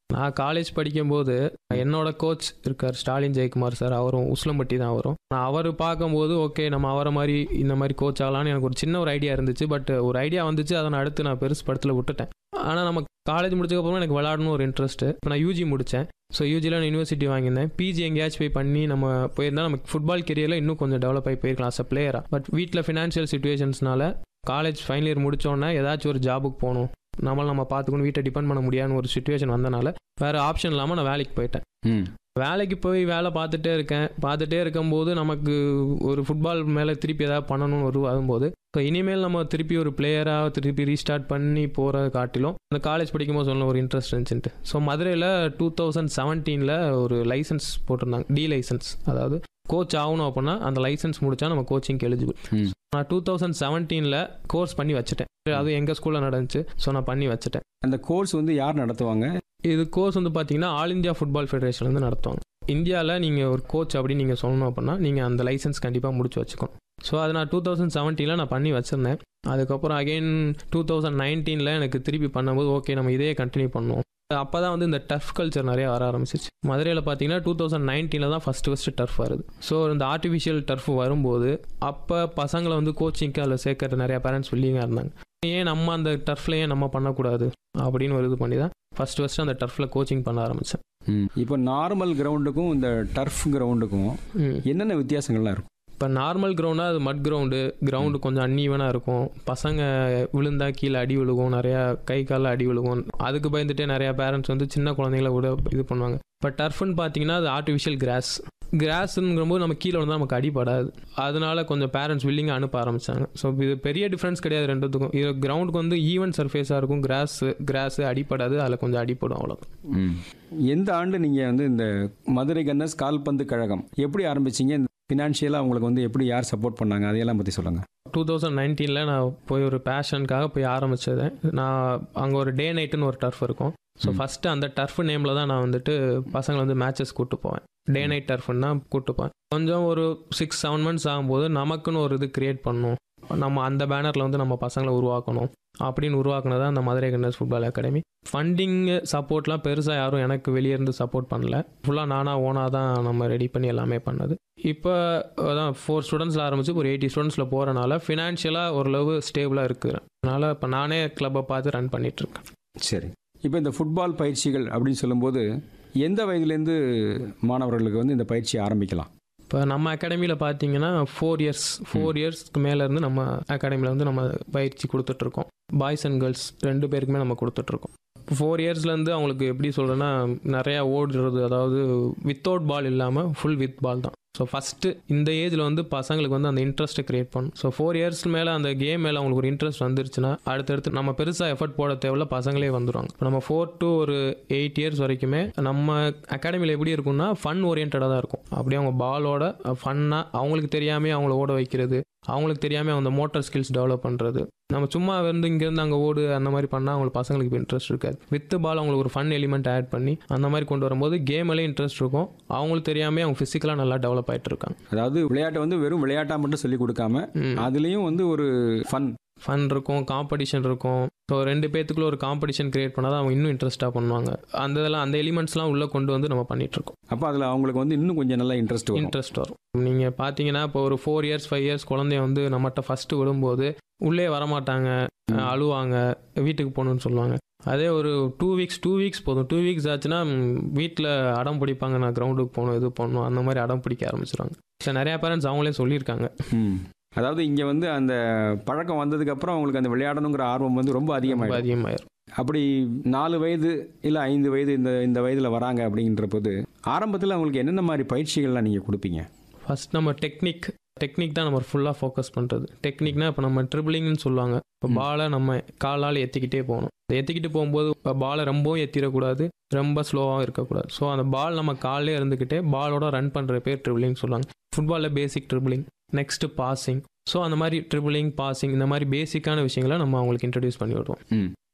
நான் காலேஜ் படிக்கும்போது என்னோட கோச் இருக்கார் ஸ்டாலின் ஜெயக்குமார் சார் அவரும் உஸ்லம்பட்டி தான் வரும் நான் அவர் பார்க்கும்போது ஓகே நம்ம அவரை மாதிரி இந்த மாதிரி கோச் ஆகலாம்னு எனக்கு ஒரு சின்ன ஒரு ஐடியா இருந்துச்சு பட் ஒரு ஐடியா வந்துச்சு அதை நான் அடுத்து நான் பெருசு படத்தில் விட்டுட்டேன் ஆனால் நம்ம காலேஜ் முடிச்சதுக்கப்புறம் எனக்கு விளாடணும் ஒரு இன்ட்ரெஸ்ட் இப்போ நான் யூஜி முடித்தேன் ஸோ யூஜியில் நான் யூனிவர்சிட்டி வாங்கியிருந்தேன் பிஜி எங்கேயாச்சும் போய் பண்ணி நம்ம போயிருந்தா நமக்கு ஃபுட்பால் கெரியரில் இன்னும் கொஞ்சம் டெவலப் ஆகி போயிருக்கலாம் அஸ் அ பிளேயராக பட் வீட்டில் ஃபினான்ஷியல் சுச்சுவேஷன்ஸ்னால காலேஜ் ஃபைனல் இயர் முடிச்சோடனே ஏதாச்சும் ஒரு ஜாபுக்கு போகணும் நம்மள நம்ம பார்த்துக்கணும் வீட்டை டிபெண்ட் பண்ண முடியாத ஒரு சுச்சுவேஷன் வந்தனால வேறு ஆப்ஷன் இல்லாமல் நான் வேலைக்கு போயிட்டேன் ம் வேலைக்கு போய் வேலை பார்த்துட்டே இருக்கேன் பார்த்துட்டே இருக்கும்போது நமக்கு ஒரு ஃபுட்பால் மேலே திருப்பி ஏதாவது பண்ணணும்னு ஒரு வரும்போது ஸோ இனிமேல் நம்ம திருப்பி ஒரு பிளேயராக திருப்பி ரீஸ்டார்ட் பண்ணி போகிறத காட்டிலும் அந்த காலேஜ் படிக்கும்போது சொன்ன ஒரு இன்ட்ரெஸ்ட் இருந்துச்சுன்ட்டு ஸோ மதுரையில் டூ தௌசண்ட் செவன்டீனில் ஒரு லைசன்ஸ் போட்டிருந்தாங்க டி லைசன்ஸ் அதாவது கோச் ஆகணும் அப்படின்னா அந்த லைசன்ஸ் முடிச்சா நம்ம கோச்சிங்க்கு எலிஜிபிள் ம். நான் டூ தௌசண்ட் செவன்டீனில் கோர்ஸ் பண்ணி வச்சுட்டேன் அது எங்கள் ஸ்கூலில் நடந்துச்சு ஸோ நான் பண்ணி வச்சுட்டேன் அந்த கோர்ஸ் வந்து யார் நடத்துவாங்க இது கோர்ஸ் வந்து பார்த்தீங்கன்னா ஆல் இந்தியா ஃபுட்பால் ஃபெடரேஷன் வந்து நடத்துவாங்க இந்தியாவில் நீங்கள் ஒரு கோச் அப்படின்னு நீங்கள் சொல்லணும் அப்படின்னா நீங்கள் அந்த லைசன்ஸ் கண்டிப்பாக முடிச்சு வச்சுக்கணும் ஸோ அது நான் டூ தௌசண்ட் செவன்டீனில் நான் பண்ணி வச்சுருந்தேன் அதுக்கப்புறம் அகைன் டூ தௌசண்ட் நைன்டீனில் எனக்கு திருப்பி பண்ணும்போது ஓகே நம்ம இதே கண்டினியூ பண்ணுவோம் அப்போ தான் வந்து இந்த டர்ஃப் கல்ச்சர் நிறைய வர ஆரம்பிச்சிச்சு மதுரையில் பார்த்தீங்கன்னா டூ தௌசண்ட் நைன்டீனில் தான் ஃபஸ்ட்டு ஃபஸ்ட்டு டர்ஃப் வருது ஸோ இந்த ஆர்டிஃபிஷியல் டர்ஃப் வரும்போது அப்போ பசங்களை வந்து கோச்சிங்க்கு அதில் சேர்க்கற நிறைய பேரண்ட்ஸ் வில்லிங்காக இருந்தாங்க ஏன் நம்ம அந்த டர்ஃப்ல ஏன் நம்ம பண்ணக்கூடாது அப்படின்னு ஒரு இது பண்ணி தான் ஃபஸ்ட்டு ஃபஸ்ட்டு அந்த டர்ஃபில் கோச்சிங் பண்ண ஆரம்பித்தேன் ம் இப்போ நார்மல் கிரவுண்டுக்கும் இந்த டர்ஃப் கிரவுண்டுக்கும் என்னென்ன வித்தியாசங்கள்லாம் இருக்கும் இப்போ நார்மல் கிரவுண்டாக அது மட் கிரவுண்டு கிரவுண்டு கொஞ்சம் அன்னீவனாக இருக்கும் பசங்க விழுந்தா கீழே அடி விழுகும் நிறையா கை காலில் அடி விழுகும் அதுக்கு பயந்துட்டே நிறையா பேரண்ட்ஸ் வந்து சின்ன குழந்தைங்கள கூட இது பண்ணுவாங்க இப்போ டர்ஃப்னு பார்த்தீங்கன்னா அது ஆர்டிஃபிஷியல் கிராஸ் கிராஸ்ங்கிறபோது நம்ம கீழே வந்து நமக்கு அடிபடாது அதனால கொஞ்சம் பேரண்ட்ஸ் வில்லிங்காக அனுப்ப ஆரம்பிச்சாங்க ஸோ இது பெரிய டிஃப்ரென்ஸ் கிடையாது ரெண்டுத்துக்கும் இது கிரவுண்டுக்கு வந்து ஈவன் சர்ஃபேஸாக இருக்கும் கிராஸ் கிராஸ் அடிப்படாது அதில் கொஞ்சம் அடிப்படும் அவ்வளோ ம் எந்த ஆண்டு நீங்கள் வந்து இந்த மதுரை கன்னஸ் கால்பந்து கழகம் எப்படி ஆரம்பிச்சீங்க இந்த ஃபினான்ஷியலாக உங்களுக்கு வந்து எப்படி யார் சப்போர்ட் பண்ணாங்க அதையெல்லாம் பற்றி சொல்லுங்கள் டூ தௌசண்ட் நைன்டீனில் நான் போய் ஒரு பேஷனுக்காக போய் ஆரம்பித்தது நான் அங்கே ஒரு டே நைட்டுன்னு ஒரு டர்ஃப் இருக்கும் ஸோ ம். ஃபஸ்ட்டு அந்த டர்ஃப் நேமில் தான் நான் வந்துட்டு பசங்களை வந்து மேட்சஸ் கூட்டு போவேன் டே நைட் டர்ஃப்னு தான் கூட்டு போவேன் கொஞ்சம் ஒரு சிக்ஸ் செவன் மந்த்ஸ் ஆகும்போது நமக்குன்னு ஒரு இது கிரியேட் பண்ணணும் நம்ம அந்த பேனரில் வந்து நம்ம பசங்களை உருவாக்கணும் அப்படின்னு உருவாக்குனது அந்த மதுரை கண்டர்ஸ் ஃபுட்பால் அகாடமி ஃபண்டிங் சப்போர்ட்லாம் பெருசாக யாரும் எனக்கு வெளியே இருந்து சப்போர்ட் பண்ணல ஃபுல்லாக நானாக ஓனாக தான் நம்ம ரெடி பண்ணி எல்லாமே பண்ணது இப்போ அதான் ஃபோர் ஸ்டூடெண்ட்ஸில் ஆரம்பிச்சு ஒரு எயிட்டி ஸ்டூடெண்ட்ஸில் போகிறனால ஃபினான்ஷியலாக ஓரளவு ஸ்டேபிளாக இருக்கிறேன் அதனால் இப்போ நானே கிளப்பை பார்த்து ரன் பண்ணிட்டு இருக்கேன் சரி இப்போ இந்த ஃபுட்பால் பயிற்சிகள் அப்படின்னு சொல்லும்போது எந்த வயதுலேருந்து மாணவர்களுக்கு வந்து இந்த பயிற்சியை ஆரம்பிக்கலாம் இப்போ நம்ம அகாடமியில் பார்த்தீங்கன்னா ஃபோர் இயர்ஸ் ஃபோர் இயர்ஸ்க்கு மேலேருந்து நம்ம அகாடமியில் வந்து நம்ம பயிற்சி கொடுத்துட்ருக்கோம் பாய்ஸ் அண்ட் கேர்ள்ஸ் ரெண்டு பேருக்குமே நம்ம கொடுத்துட்ருக்கோம் ஃபோர் இயர்ஸ்லேருந்து அவங்களுக்கு எப்படி சொல்கிறேன்னா நிறையா ஓடுறது அதாவது வித்தவுட் பால் இல்லாமல் ஃபுல் வித் பால் தான் ஸோ ஃபஸ்ட்டு இந்த ஏஜில் வந்து பசங்களுக்கு வந்து அந்த இன்ட்ரெஸ்ட்டை கிரியேட் பண்ணும் ஸோ ஃபோர் இயர்ஸ் மேலே அந்த கேம் மேலே அவங்களுக்கு ஒரு இன்ட்ரெஸ்ட் வந்துருச்சுன்னா அடுத்தடுத்து நம்ம பெருசாக எஃபர்ட் போட தேவையில்ல பசங்களே வந்துடுவாங்க இப்போ நம்ம ஃபோர் டு ஒரு எயிட் இயர்ஸ் வரைக்குமே நம்ம அகாடமியில் எப்படி இருக்கும்னா ஃபன் ஓரியன்டாக தான் இருக்கும் அப்படியே அவங்க பாலோட ஃபன்னாக அவங்களுக்கு தெரியாமல் அவங்கள ஓட வைக்கிறது அவங்களுக்கு தெரியாமல் அந்த மோட்டார் ஸ்கில்ஸ் டெவலப் பண்ணுறது நம்ம சும்மா வந்து இங்கேருந்து அங்கே ஓடு அந்த மாதிரி பண்ணால் அவங்களுக்கு பசங்களுக்கு இப்போ இன்ட்ரெஸ்ட் இருக்காது வித் பால் அவங்களுக்கு ஒரு ஃபன் எலிமெண்ட் ஆட் பண்ணி அந்த மாதிரி கொண்டு வரும்போது கேம்லேயே இன்ட்ரெஸ்ட் இருக்கும் அவங்களுக்கு தெரியாமல் அவங்க ஃபிசிக்கலாக நல்லா டெவலப் ஆகிட்டு இருக்காங்க அதாவது விளையாட்டை வந்து வெறும் விளையாட்டாக மட்டும் சொல்லி கொடுக்காம ம். அதுலேயும் வந்து ஒரு ஃபன் ஃபன் இருக்கும் காம்படிஷன் இருக்கும் ஸோ ரெண்டு பேத்துக்குள்ள ஒரு காம்படிஷன் கிரியேட் பண்ணால் தான் அவங்க இன்னும் இன்ட்ரெஸ்ட்டாக பண்ணுவாங்க அந்த இதெல்லாம் அந்த எலிமெண்ட்ஸ்லாம் உள்ளே கொண்டு வந்து நம்ம பண்ணிட்டு இருக்கோம் அப்போ அதில் அவங்களுக்கு வந்து இன்னும் கொஞ்சம் நல்லா இன்ட்ரெஸ்ட் வரும் இன்ட்ரெஸ்ட் வரும் நீங்கள் பார்த்தீங்கன்னா இப்போ ஒரு ஃபோர் இயர்ஸ் ஃபைவ் இயர்ஸ் குழந்தைய வந்து நம்மகிட்ட ஃபஸ்ட்டு விடும்போது உள்ளே வரமாட்டாங்க ம். அழுவாங்க வீட்டுக்கு போகணுன்னு சொல்லுவாங்க அதே ஒரு டூ வீக்ஸ் டூ வீக்ஸ் போதும் டூ வீக்ஸ் ஆச்சுன்னா வீட்டில் அடம் பிடிப்பாங்க நான் கிரவுண்டுக்கு போகணும் இது பண்ணணும் அந்த மாதிரி அடம் பிடிக்க ஆரம்பிச்சிருவாங்க ஸோ நிறையா பேரண்ட்ஸ் அவங்களே சொல்லியிருக்காங்க ம். அதாவது இங்கே வந்து அந்த பழக்கம் வந்ததுக்கப்புறம் அவங்களுக்கு அந்த விளையாடணுங்கிற ஆர்வம் வந்து ரொம்ப ரொம்ப அதிகமாகிடும் அதிகமாயிரும் அப்படி நாலு வயது இல்லை ஐந்து வயது இந்த இந்த வயதில் வராங்க அப்படின்ற போது ஆரம்பத்தில் அவங்களுக்கு என்னென்ன மாதிரி பயிற்சிகள்லாம் நீங்கள் கொடுப்பீங்க ஃபர்ஸ்ட் நம்ம டெக்னிக் டெக்னிக் தான் நம்ம ஃபுல்லாக ஃபோக்கஸ் பண்ணுறது டெக்னிக்னா இப்போ நம்ம ட்ரிபிளிங்னு சொல்லுவாங்க இப்போ ம். பாலை நம்ம காலால் ஏற்றிக்கிட்டே போகணும் ஏற்றிக்கிட்டு போகும்போது பாலை ரொம்பவும் ஏற்றிடக்கூடாது ரொம்ப ஸ்லோவாகவும் இருக்கக்கூடாது ஸோ அந்த பால் நம்ம காலே இருந்துக்கிட்டே பாலோட ரன் பண்ணுற பேர் ட்ரிபிளிங் சொல்லுவாங்க ஃபுட்பாலில் basic dribbling next passing so அந்த மாதிரி ட்ரிபிளிங் பாசிங் இந்த மாதிரி பேசிக்கான விஷயங்களை நம்ம அவங்களுக்கு இன்ட்ரடியூஸ் பண்ணி விடுவோம் ம்